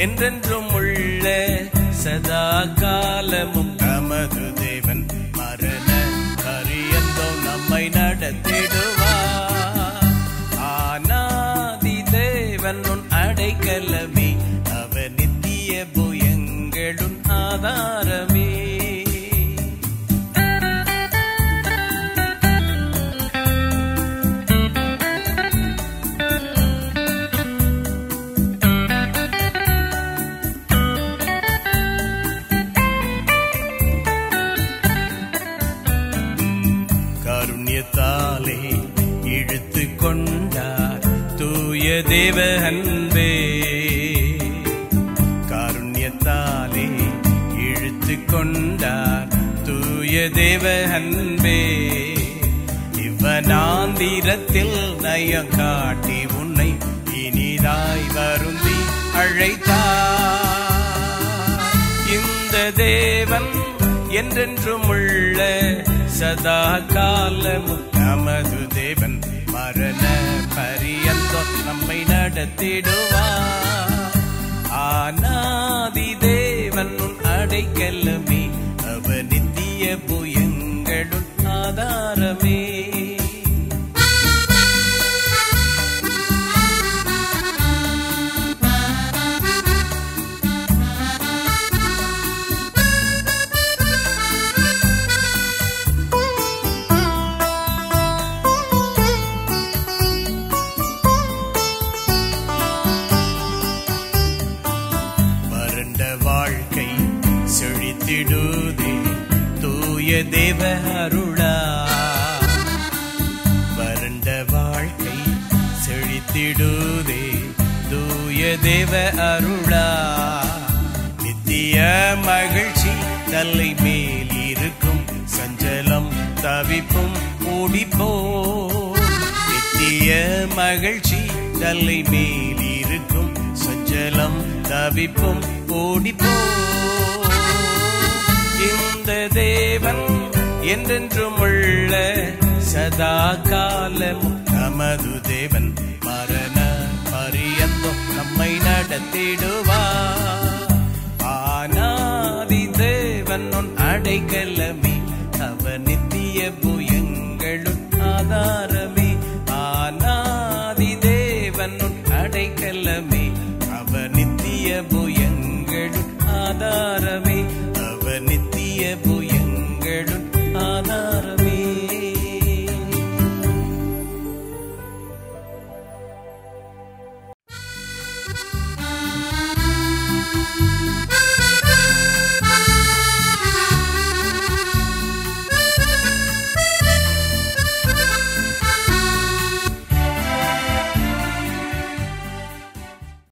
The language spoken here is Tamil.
என்றென்றும் உள்ள சதா காலமும் நமது தேவன் மரண பரியந்தோ நம்மை நடத்திடுவார் ஆனாதி தேவன் உன் அடைக்கலமே அவர் நித்திய புயங்களும் ஆதாரமே கருண்யத்தாலே இழுத்து கொண்டார் தூய தேவ அன்பே காருண்யத்தாலே இழுத்து கொண்டார் தூய தேவ அன்பே இவனாந்திரத்தில் நயம் காட்டி உன்னை இனிதாய் வருந்தி அழைத்தார் இந்த தேவன் என்றென்றும் உள்ள சதா காலமும் நமது தேவன் மரண பரியந்தம் நம்மை நடத்திடுவார் ஆனாதி தேவன் உன் அடைக்கலமே அவர் நித்திய புயங்களும் ஆதாரமே வறண்ட வாழ்க்கை செழித்திடுதே தூய தேவ அருளா வறண்ட வாழ்க்கை செழித்திடுதே தூய தேவ அருளா நித்திய மகிழ்ச்சி தலை மேல் இருக்கும் சஞ்சலம் தவிப்பும் ஓடிப்போ நித்திய மகிழ்ச்சி தலை மேல் இருக்கும் சஞ்சலம் தவிப்பும் ஓடிப்போ இந்த தேவன் என்றென்றும் உள்ள சதா காலமும் நமது தேவன் மரண பரியந்தம் நம்மை நடத்திடுவார் ஆனாதி தேவன் உன் அடைக்கலமே அவர் நித்திய புயங்களும் ஆதாரமே ஆனாதி தேவன் உன் அடைக்கலமே அவர் நித்திய புயங்களும் ஆதாரமே